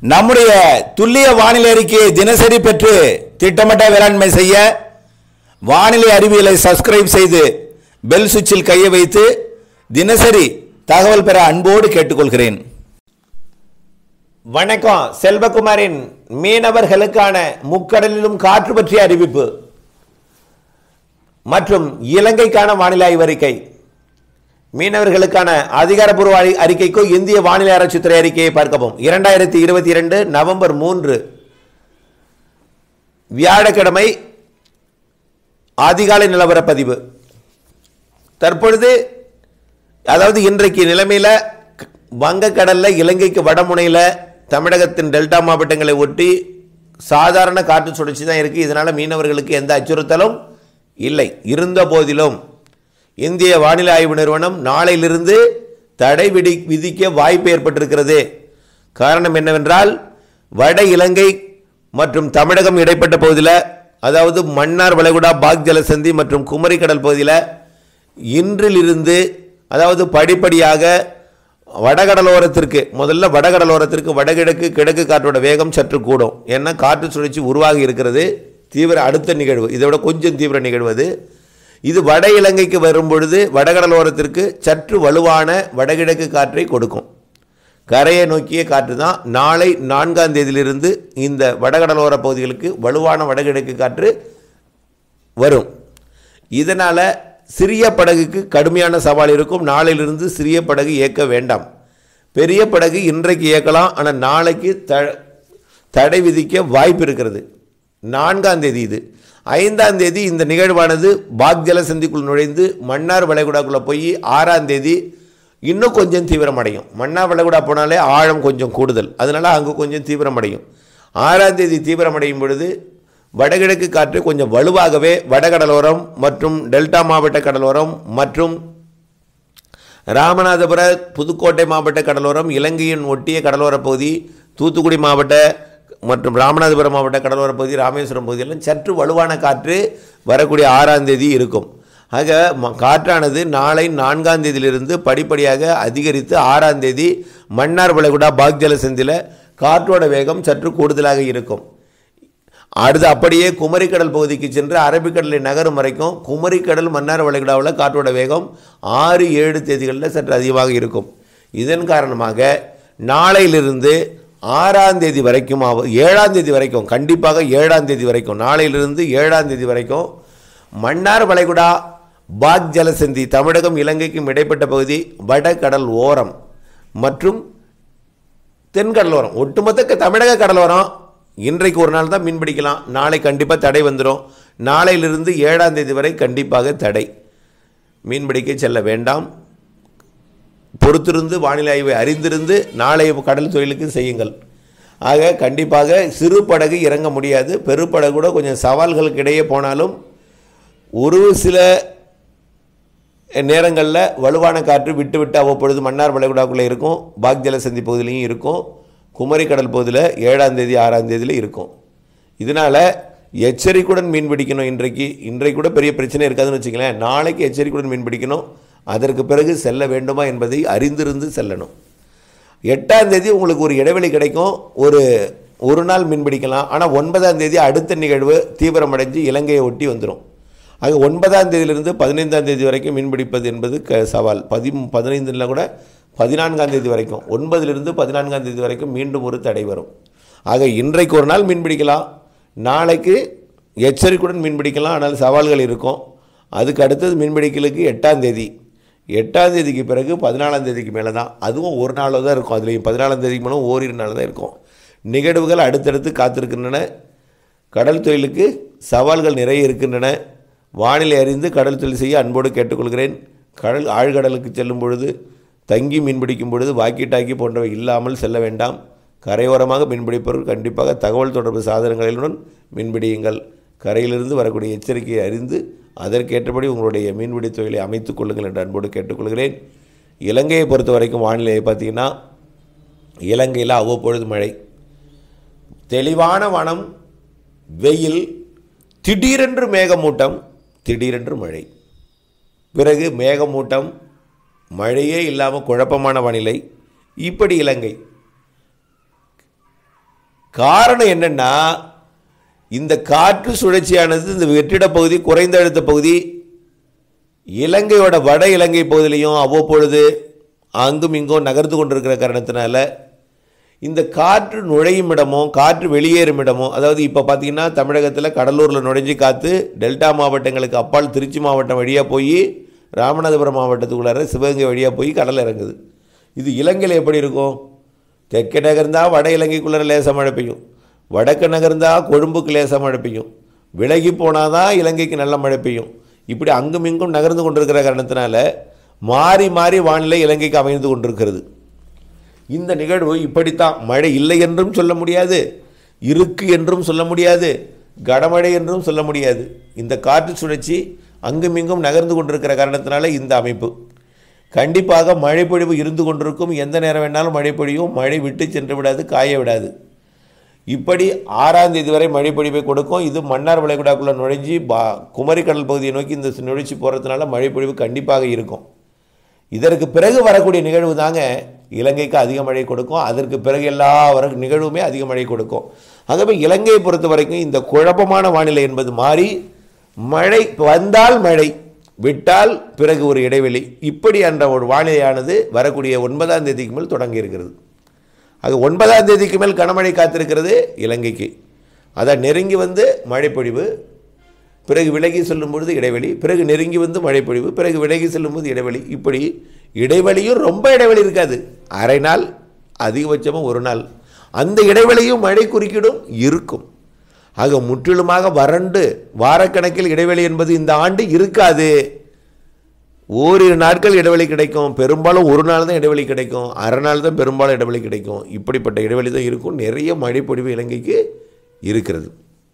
நம்முடைய துல்லிய வானிலை அறிக்கையை தினசரி பெற்று திட்டமிட்ட வேளாண்மை செய்ய வானிலை அறிவியலை சப்ஸ்கிரைப் செய்து பெல் சுவிட்சில் கையை வைத்து தினசரி தகவல் பெற அன்போடு கேட்டுக்கொள்கிறேன் வணக்கம் செல்வகுமாரின் மீனவர்களுக்கான முக்கடலிலும் காற்று பற்றிய அறிவிப்பு மற்றும் இலங்கைக்கான வானிலை ஆய்வறிக்கை மீனவர்களுக்கான அதிகாரப்பூர்வ அறி- அறிக்கைக்கு இந்திய வானிலை ஆராய்ச்சித்துறை அறிக்கையை பார்க்கவும் இரண்டாயிரத்தி இருபத்தி இரண்டு நவம்பர் மூன்று வியாழக்கிழமை அதிகாலை நிலவர பதிவு தற்பொழுது அதாவது இன்றைக்கு நிலைமையில் வங்கக்கடல்ல இலங்கைக்கு வடமுனையில் தமிழகத்தின் டெல்டா மாவட்டங்களை ஒட்டி சாதாரண காற்று சுழற்சி தான் இருக்குது இதனால் மீனவர்களுக்கு எந்த அச்சுறுத்தலும் இல்லை இருந்த போதிலும் இந்திய வானிலை ஆய்வு நிறுவனம் நாளையிலிருந்து தடை விதி விதிக்க வாய்ப்பு ஏற்பட்டிருக்கிறது காரணம் என்னவென்றால் வட இலங்கை மற்றும் தமிழகம் இடைப்பட்ட பகுதியில் அதாவது மன்னார் வளைகுடா பாக் ஜலசந்தி மற்றும் குமரி கடல் பகுதியில் இன்றிலிருந்து அதாவது படிப்படியாக வடகடலோரத்திற்கு முதல்ல வடகடலோரத்திற்கு வடகிழக்கு கிழக்கு காற்றோட வேகம் சற்று கூடும் ஏன்னா காற்று சுழற்சி உருவாகி இருக்கிறது தீவிர அடுத்த நிகழ்வு இதை விட கொஞ்சம் தீவிர நிகழ்வு அது இது வட இலங்கைக்கு வரும்பொழுது வடகடலோரத்திற்கு சற்று வலுவான வடகிழக்கு காற்றை கொடுக்கும் கரையை நோக்கிய காற்று தான் நாளை நான்காம் தேதியிலிருந்து இந்த வடகடலோர பகுதிகளுக்கு வலுவான வடகிழக்கு காற்று வரும் இதனால் சிறிய படகுக்கு கடுமையான சவால் இருக்கும் நாளையிலிருந்து சிறிய படகு இயக்க வேண்டாம் பெரிய படகு இன்றைக்கு இயக்கலாம் ஆனால் நாளைக்கு த தடை விதிக்க வாய்ப்பு இருக்கிறது நான்காம் தேதி இது ஐந்தாம் தேதி இந்த நிகழ்வானது பாக் ஜலசந்திக்குள் நுழைந்து மன்னார் வளைகுடாக்குள்ளே போய் ஆறாம் தேதி இன்னும் கொஞ்சம் தீவிரமடையும் மன்னார் வளைகுடா போனாலே ஆழம் கொஞ்சம் கூடுதல் அதனால் அங்கே கொஞ்சம் தீவிரமடையும் ஆறாம் தேதி தீவிரமடையும் பொழுது வடகிழக்கு காற்று கொஞ்சம் வலுவாகவே வடகடலோரம் மற்றும் டெல்டா மாவட்ட கடலோரம் மற்றும் ராமநாதபுர புதுக்கோட்டை மாவட்ட கடலோரம் இலங்கையின் ஒட்டிய கடலோர பகுதி தூத்துக்குடி மாவட்ட மற்றும் ராமநாதபுரம் மாவட்ட கடலோர பகுதி ராமேஸ்வரம் பகுதியெல்லாம் சற்று வலுவான காற்று வரக்கூடிய ஆறாம் தேதி இருக்கும் ஆக ம- காற்றானது நாளை நான்காம் தேதியிலிருந்து படிப்படியாக அதிகரித்து ஆறாம் தேதி மன்னார் வளைகுடா பாக் ஜலசந்தியில் காற்றோட வேகம் சற்று கூடுதலாக இருக்கும் அடுத்து அப்படியே குமரிக்கடல் பகுதிக்கு சென்று அரபிக்கடலை நகரும் வரைக்கும் குமரிக்கடல் மன்னார் வளைகுடாவில் காற்றோட வேகம் ஆறு ஏழு தேதிகளில் சற்று அதிகமாக இருக்கும் இதன் காரணமாக நாளையிலிருந்து ஆறாம் தேதி வரைக்கும் ஆவ- ஏழாம் தேதி வரைக்கும் கண்டிப்பாக ஏழாம் தேதி வரைக்கும் நாளையிலிருந்து ஏழாம் தேதி வரைக்கும் மன்னார் வளைகுடா பாக் ஜலசந்தி தமிழகம் இலங்கைக்கும் இடைப்பட்ட பகுதி வடகடல் ஓரம் மற்றும் தென்கடலோரம் ஒட்டுமொத்த க- தமிழக கடலோரம் இன்றைக்கு ஒரு நாள் தான் மீன் பிடிக்கலாம் நாளை கண்டிப்பாக தடை வந்துடும் நாளையிலிருந்து ஏழாம் தேதி வரை கண்டிப்பாக தடை மீன் பிடிக்க செல்ல வேண்டாம் பொறுத்திருந்து வானிலை ஆய்வை அறிந்திருந்து நாளைய கடல் தொழிலுக்கு செய்யுங்கள் ஆக கண்டிப்பாக சிறு படகு இறங்க முடியாது பெருப்படகு கூட கொஞ்சம் சவால்களுக்கு இடையே போனாலும் ஒரு சில நேரங்களில் வலுவான காற்று விட்டு விட்டு அவ்வப்பொழுது மன்னார் வளைகுடாக்குள்ளே இருக்கும் பாக் ஜலசந்தி பகுதியிலையும் இருக்கும் குமரி கடல் பகுதியில் ஏழாம் தேதி ஆறாம் தேதியில் இருக்கும் இதனால் எச்சரிக்கையுடன் மீன் பிடிக்கணும் இன்றைக்கு இன்றைக்கு கூட பெரிய பிரச்சனை இருக்காதுன்னு வச்சுங்களேன் நாளைக்கு எச்சரிக்கையுடன் மீன் பிடிக்கணும் அதற்கு பிறகு செல்ல வேண்டுமா என்பதை அறிந்திருந்து செல்லணும் எட்டாம் தேதி உங்களுக்கு ஒரு இடைவெளி கிடைக்கும் ஒரு ஒரு நாள் மீன் பிடிக்கலாம் ஆனால் ஒன்பதாம் தேதி அடுத்த நிகழ்வு தீவிரமடைஞ்சு இலங்கையை ஒட்டி வந்துடும் ஆக ஒன்பதாம் தேதியிலிருந்து பதினைந்தாம் தேதி வரைக்கும் மீன் பிடிப்பது என்பது க சவால் பதி பதினைந்தில் கூட பதினான்காம் தேதி வரைக்கும் ஒன்பதிலிருந்து பதினான்காம் தேதி வரைக்கும் மீண்டும் ஒரு தடை வரும் ஆக இன்றைக்கு ஒரு நாள் மீன் பிடிக்கலாம் நாளைக்கு எச்சரிக்கையுடன் மீன் பிடிக்கலாம் ஆனால் சவால்கள் இருக்கும் அதுக்கு அடுத்தது மீன் பிடிக்கலுக்கு எட்டாம் தேதி எட்டாம் தேதிக்கு பிறகு பதினாலாம் தேதிக்கு மேலே தான் அதுவும் ஒரு நாள் தான் இருக்கும் அதுலேயும் பதினாலாம் தேதிக்கு மேலே ஓரிரு நாள் தான் இருக்கும் நிகழ்வுகள் அடுத்தடுத்து காத்திருக்கின்றன கடல் தொழிலுக்கு சவால்கள் நிறைய இருக்கின்றன வானிலை அறிந்து கடல் தொழில் செய்ய அன்போடு கேட்டுக்கொள்கிறேன் கடல் ஆழ்கடலுக்கு செல்லும் பொழுது தங்கி மீன் பிடிக்கும் பொழுது வாக்கி டாக்கி போன்றவை இல்லாமல் செல்ல வேண்டாம் கரையோரமாக மீன்பிடிப்பவர்கள் கண்டிப்பாக தகவல் தொடர்பு சாதனங்களுடன் மீன்பிடியுங்கள் கரையிலிருந்து வரக்கூடிய எச்சரிக்கையை அறிந்து அதற்கேற்றபடி உங்களுடைய மீன்பிடி தொழிலை அமைத்துக் கொள்ளுங்கள் என்று அன்போடு கேட்டுக்கொள்கிறேன் இலங்கையை பொறுத்த வரைக்கும் வானிலையை பார்த்தீங்கன்னா இலங்கையில் அவ்வப்பொழுது மழை தெளிவான வானம் வெயில் திடீரென்று மேகமூட்டம் திடீரென்று மழை பிறகு மேகமூட்டம் மழையே இல்லாமல் குழப்பமான வானிலை இப்படி இலங்கை காரணம் என்னன்னா இந்த காற்று சுழற்சியானது இந்த வெற்றிட பகுதி குறைந்த அழுத்த பகுதி இலங்கையோட வட இலங்கை பகுதியிலையும் அவ்வப்பொழுது அங்கும் இங்கும் நகர்ந்து கொண்டிருக்கிற காரணத்தினால இந்த காற்று நுழையும் இடமோ காற்று வெளியேறும் இடமோ அதாவது இப்போ பார்த்தீங்கன்னா தமிழகத்தில் கடலூரில் நுழைஞ்சு காற்று டெல்டா மாவட்டங்களுக்கு அப்பால் திருச்சி மாவட்டம் வழியாக போய் ராமநாதபுரம் மாவட்டத்துக்குள்ளார சிவகங்கை வழியாக போய் கடல் இறங்குது இது இலங்கையில் எப்படி இருக்கும் தெற்கே நகர்ந்தால் வட இலங்கைக்குள்ளார லேசாக மழை பெய்யும் வடக்கு நகர்ந்தால் கொழும்புக்கு லேசாக மழை பெய்யும் விலகி போனால் தான் இலங்கைக்கு நல்ல மழை பெய்யும் இப்படி அங்கும் இங்கும் நகர்ந்து கொண்டிருக்கிற காரணத்தினால மாறி மாறி வானிலை இலங்கைக்கு அமைந்து கொண்டிருக்கிறது இந்த நிகழ்வு இப்படித்தான் மழை இல்லை என்றும் சொல்ல முடியாது இருக்கு என்றும் சொல்ல முடியாது கனமழை என்றும் சொல்ல முடியாது இந்த காற்று சுழற்சி அங்குமிங்கும் நகர்ந்து கொண்டிருக்கிற காரணத்தினால இந்த அமைப்பு கண்டிப்பாக மழை பொழிவு இருந்து கொண்டிருக்கும் எந்த நேரம் வேணாலும் மழை பொழியும் மழை விட்டு சென்று விடாது காய விடாது இப்படி ஆறாம் தேதி வரை மழை பொழிவை கொடுக்கும் இது மன்னார் வளைகுடாக்குள்ளே நுழைஞ்சி பா குமரிக்கடல் பகுதியை நோக்கி இந்த நுழைச்சி போகிறதுனால மழை பொழிவு கண்டிப்பாக இருக்கும் இதற்கு பிறகு வரக்கூடிய நிகழ்வு தாங்க இலங்கைக்கு அதிக மழை கொடுக்கும் அதற்கு பிறகு எல்லா வர நிகழ்வுமே அதிக மழை கொடுக்கும் ஆகவே இலங்கையை பொறுத்த வரைக்கும் இந்த குழப்பமான வானிலை என்பது மாறி மழை வந்தால் மழை விட்டால் பிறகு ஒரு இடைவெளி இப்படி என்ற ஒரு வானிலையானது வரக்கூடிய ஒன்பதாம் தேதிக்கு மேல் தொடங்கி இருக்கிறது ஆக ஒன்பதாம் தேதிக்கு மேல் கனமழை காத்திருக்கிறது இலங்கைக்கு அதை நெருங்கி வந்து மழைப்பொழிவு பிறகு விலகி செல்லும் பொழுது இடைவெளி பிறகு நெருங்கி வந்து மழைப்பொழிவு பிறகு விலகி செல்லும் போது இடைவெளி இப்படி இடைவெளியும் ரொம்ப இடைவெளி இருக்காது அரை நாள் அதிகபட்சமாக ஒரு நாள் அந்த இடைவெளியும் மழை குறுக்கிடும் இருக்கும் ஆக முற்றிலுமாக வறண்டு வாரக்கணக்கில் இடைவெளி என்பது இந்த ஆண்டு இருக்காது ஓரிரு நாட்கள் இடைவெளி கிடைக்கும் பெரும்பாலும் ஒரு நாள் தான் இடைவெளி கிடைக்கும் அரை நாள் தான் பெரும்பாலும் இடைவெளி கிடைக்கும் இப்படிப்பட்ட இடைவெளி தான் இருக்கும் நிறைய மழைப்பொழிவு இலங்கைக்கு இருக்கிறது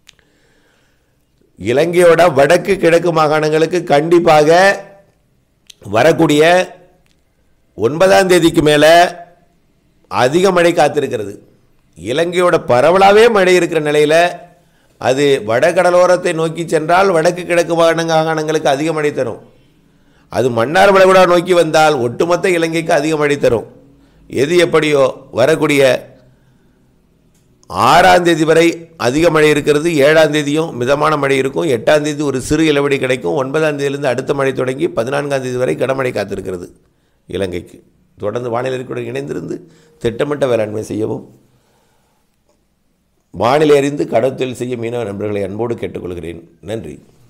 இலங்கையோட வடக்கு கிழக்கு மாகாணங்களுக்கு கண்டிப்பாக வரக்கூடிய ஒன்பதாம் தேதிக்கு மேலே அதிக மழை காத்திருக்கிறது இலங்கையோட பரவலாகவே மழை இருக்கிற நிலையில் அது வடகடலோரத்தை நோக்கி சென்றால் வடக்கு கிழக்கு மாகாண மாகாணங்களுக்கு அதிக மழை தரும் அது மன்னார் வளைகுடா நோக்கி வந்தால் ஒட்டுமொத்த இலங்கைக்கு அதிக மழை தரும் எது எப்படியோ வரக்கூடிய ஆறாம் தேதி வரை அதிக மழை இருக்கிறது ஏழாம் தேதியும் மிதமான மழை இருக்கும் எட்டாம் தேதி ஒரு சிறு இளவடி கிடைக்கும் ஒன்பதாம் தேதியிலிருந்து அடுத்த மழை தொடங்கி பதினான்காம் தேதி வரை கனமழை காத்திருக்கிறது இலங்கைக்கு தொடர்ந்து வானிலை அறிக்கையுடன் இணைந்திருந்து திட்டமிட்ட வேளாண்மை செய்யவும் வானிலை அறிந்து கடற்தொழில் செய்ய மீனவ நண்பர்களை அன்போடு கேட்டுக்கொள்கிறேன் நன்றி